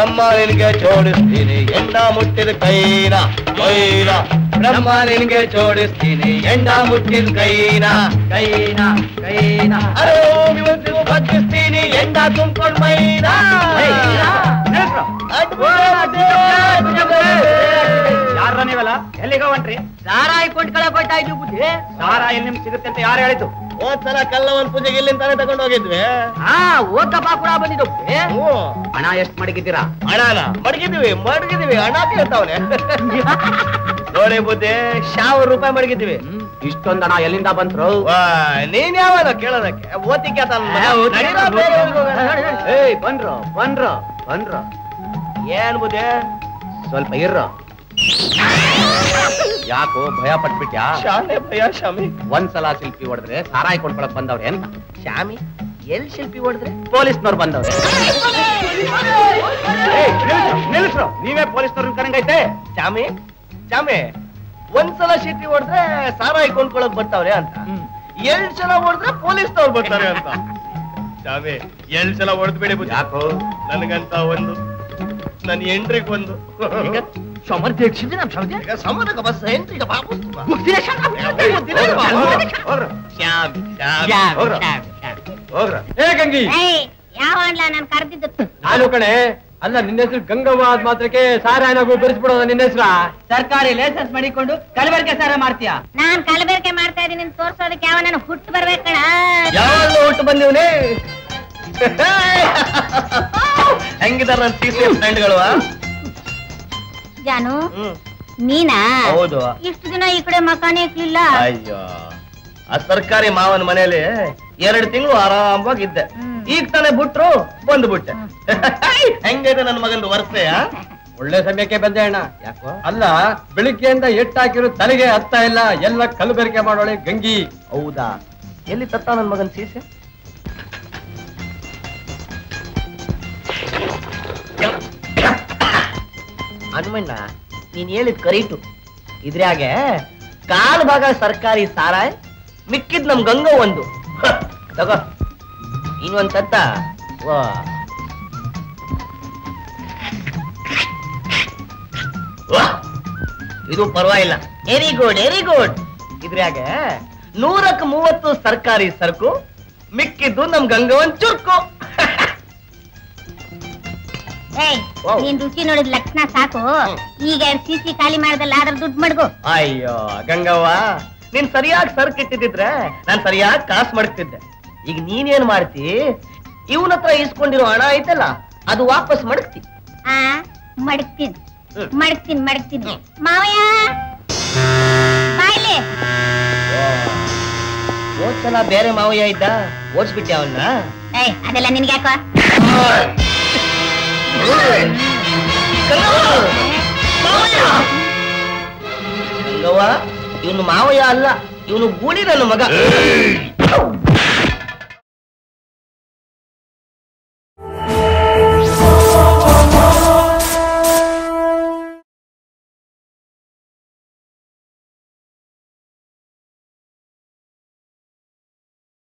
ಬ್ರಹ್ಮ ನಿನ್ಗೆ ಜೋಡಿಸ್ತೀನಿ ಎಂಡ ಮುಟ್ಟಿದ ಕೈನ ಕೈನ ಬ್ರಹ್ಮ ನಿನ್ಗೆ ಜೋಡಿಸ್ತೀನಿ ಎಂಡ ಮುಟ್ಟಿದ ಕೈನ ಕೈನ ಕೈನ ಅರೆ ಇವತ್ತಿಗೂ ಬಗ್ಗಿಸ್ತೀನಿ ಎಂಡ ತುಂಬ್ಕೊಂಡ್ ಮೈನ ಯಾರ ನೀವಲ್ಲ ಎಲ್ಲಿಗೆ ಹೊಂಟ್ರಿ ಸಾರಾಯಿ ಕೊಂಡ್ಕೊಳಕ್ ಹೋಯ್ತಾ ಇದ್ವಿ ಬುದ್ಧಿ ಸಾರ ಎಲ್ಲಿ ನಿಮ್ಗೆ ಸಿಗುತ್ತೆ ಅಂತ ಯಾರು ಹೇಳಿತು ಹೋದ್ಸಲ ಕಲ್ಲವನ್ ಪೂಜೆಗೆ ಇಲ್ಲಿಂದ ತಾನೇ ತಗೊಂಡು ಹೋಗಿದ್ವಿ ಹಾ ಓದಪ್ಪ ಕೂಡ ಬಂದಿದ್ದು ಬುದ್ಧಿ ಹ್ಞೂ ಹಣ ಎಷ್ಟು ಮಡಗಿದ್ದೀರಾ ಹಣನ ಮಡಗಿದ್ವಿ ಮಡಗಿದ್ವಿ ಹಣ ಕೇಳ್ತಾವನೆ ನೋಡಿ ಬುದ್ಧಿ ಸಾವಿರ ರೂಪಾಯಿ ಮಡಗಿದ್ವಿ ಇಷ್ಟೊಂದು ಹಣ ಎಲ್ಲಿಂದ ಬಂದ್ರು ವಾ, ನೀನ್ ಯಾವನ ಕೇಳೋದಕ್ಕೆ ಓದಿಕೆ ಏಯ್ ಬಂದ್ರು ಬಂದ್ರು ಬಂದ್ರು ಏನ್ ಬುದ್ಧಿ ಸ್ವಲ್ಪ ಇರ್ರು ಯಾಕೋ ಭಯ ಪಟ್ಬಿಟ್ಯಾ ಶಾಮಿ ಭಯ ಶಾಮಿ ಒಂದ್ಸಲ ಶಿಲ್ಪಿ ಹೊಡೆದ್ರೆ ಸಾರಾಯಿ ಕೊಂಡ್ಕೊಳಕ್ ಬಂದವ್ರೆ ಅಂತ ಶಾಮಿ ಎಲ್ ಶಿಲ್ಪಿ ಹೊಡೆದ್ರೆ ಪೊಲೀಸ್ನವ್ರು ಬಂದವ್ರೆ ಏಯ್, ನಿಲ್ಸ್ರು, ನಿಲ್ಸ್ರು ನೀವೇ ಪೊಲೀಸ್ನವ್ರನ್ನ ಕರಂಗೈತೆ ಶಾಮಿ ಶಾಮಿ ಒಂದ್ಸಲ ಶಿಲ್ಪಿ ಹೊಡೆದ್ರೆ ಸಾರಾಯಿ ಕೊಂಡ್ಕೊಳಕ್ ಬರ್ತಾವ್ರೆ ಅಂತ ಎಳ್ ಸಲ ಹೊಡೆದ್ರೆ ಪೊಲೀಸ್ನವ್ರು ಬರ್ತಾರೆ ಅಂತ ಶಾಮಿ ಎಳ್ ಸಲ ಹೊಡೆದ್ಬೇಡಿ ಬುದ್ಧಿ ಯಾಕೋ ನನಗಂತ ಒಂದು ನನ್ನ ಎಂಟ್ರಿಗೆ ಒಂದು ಈಗ ಸಮರ್ಥ್ಯ ಯಕ್ಷಿದೆ ನಮ್ ಸಮರ್ಥ್ಯ ಈಗ ಸಮರಕ ಬಸ್ ಎಂಟ್ರಿಗೆ ಬಾಬು ಹೋಗ್ರ ಶ್ಯಾಮ್ ಶ್ಯಾಮ್ ಹೋಗ್ರ ಹೋಗ್ರ ಏ ಗಂಗಿ ಏಯ್ ಯಾವ ಅಣ್ಣ ನಾನು ಕರೆದಿದ್ದು ನಾನು ಕಣೆ ಅಲ್ಲ ನಿನ್ನ ಹೆಸರು ಗಂಗವ್ವ ಆದ ಮಾತ್ರಕ್ಕೆ ಸಾರಾಯಣಗೂ ಬೆರೆಸ್ಬಿಡೋದ ನಿನ್ನ ಹೆಸರ ಸರ್ಕಾರಿ ಲೈಸೆನ್ಸ್ ಮಾಡಿಕೊಂಡು ಕಲಬೆರಕೆ ಸಾರ ಮಾಡ್ತೀಯ ನಾನ್ ಕಲಬೆರಕೆ ಮಾಡ್ತಾ ಇದೀನಿ ಅಂತ ತೋರ್ಸೋದಕ್ಕೆ ಯಾವ ನಾನು ಹುಟ್ಟು ಬರ್ಬೇಕಣ ಯಾವಾಗ ಒಟ್ಟು ಬಂದಿವ್ನಿ ಹೆಂಗಿದಾರ ನನ್ನ ಟಿ ಸಿ ಫ್ರೆಂಡ್ಗಳು ಜಾನು ಹ್ಮ್ ನೀನಾ ಹೌದು ಇಷ್ಟು ದಿನ ಈ ಕಡೆ ಮಕಾನೇ ಇಕ್ಲಿಲ್ಲ ಅಯ್ಯೋ ಆ ಸರ್ಕಾರಿ ಮಾವನ ಮನೇಲಿ ಎರಡು ತಿಂಗಳು ಆರಾಮವಾಗಿದ್ದೆ ಹ್ಮ್. ಈಗ ತಾನೇ ಬಿಟ್ರು ಬಂದ್ಬಿಟ್ಟೆ ಹೆಂಗೈತೆ ನನ್ನ ಮಗಂದು ವರ್ಷೆ ಒಳ್ಳೆ ಸಮಯಕ್ಕೆ ಬಂದೆ ಅಣ್ಣ ಯಾಕೋ ಅಲ್ಲ ಬೆಳಿಗ್ಗೆಯಿಂದ ಎಟ್ಟಾಕಿರೋ ತಲೆಗೆ ಹತ್ತ ಇಲ್ಲ ಎಲ್ಲ ಕಲಬೆರಕೆ ಮಾಡೋಳೆ ಗಂಗಿ ಹೌದಾ ಎಲ್ಲಿ ತತ್ತ ನನ್ನ ಮಗನ್ ಸೀಸೆ ಹನುಮಣ್ಣ ನೀನ್ ಹೇಳಿದ್ ಕರೀಟು ಇದ್ರಾಗೆ ಕಾಲ್ ಭಾಗ ಸರ್ಕಾರಿ ಸಾರಾಯ್ ಮಿಕ್ಕಿದ್ ನಮ್ ಗಂಗ ಒಂದು ಹ, ತಗೋ ಇನ್ನೊಂದ್ ತತ್ತ ವಾ ವಾ, ಇದು ಪರವಾಗಿಲ್ಲ ವೆರಿ ಗುಡ್ ವೆರಿ ಗುಡ್ ಇದ್ರಾಗೆ ನೂರಕ್ಕೆ ಮೂವತ್ತು ಸರ್ಕಾರಿ ಸರಕು ಮಿಕ್ಕಿದ್ದು ನಮ್ ಗಂಗವನ್ ಚುರ್ಕು ಏಯ್ ವಾವ್. ನೀನ್ ರುಚಿ ನೋಡಿದ ಲಕ್ಷಣ ಸಾಕು ಈಗ ಎರಡ್ ಸಿಸಿ ಖಾಲಿ ಮಾಡ್ದಲ್ಲ ಅದ್ರ ದುಡ್ಡು ಮಡ್ಗು ಅಯ್ಯೋ ಗಂಗವ್ವ ನೀನ್ ಸರಿಯಾಗಿ ಸರಕು ಇಟ್ಟಿದ್ರೆ ನಾನ್ ಸರಿಯಾಗಿ ಕಾಸು ಮಡಗ್ತಿದ್ದೆ ಈಗ ನೀನೇನ್ ಮಾಡ್ತಿ ಇವನ ಹತ್ರ ಇಸ್ಕೊಂಡಿರೋ ಹಣ ಐತಲ್ಲ ಅದು ವಾಪಸ್ ಮಡಗ್ತಿ ಆ ಮಡಗ್ತೀನಿ ಹ್ಮ್. ಮಡಗ್ತೀನಿ ಮಡಗ್ತೀನಿ ಮಾವಯ್ಯ ಬಾಯ್ಲೆ ಹೋದ್ಸಲ ಬೇರೆ ಮಾವಯ್ಯ ಇದ್ದ ಓಡಿಸ್ಬಿಟ್ಟೆ ಅವನ್ನ ಏಯ್ ಅದೆಲ್ಲ ನಿನ್ಗೆ ಯಾಕೋ ಗಂಗವ್ವ ಇವನು ಮಾವಯ್ಯ ಅಲ್ಲ ಇವನು ಗೂಳಿ ನನ್ನ ಮಗ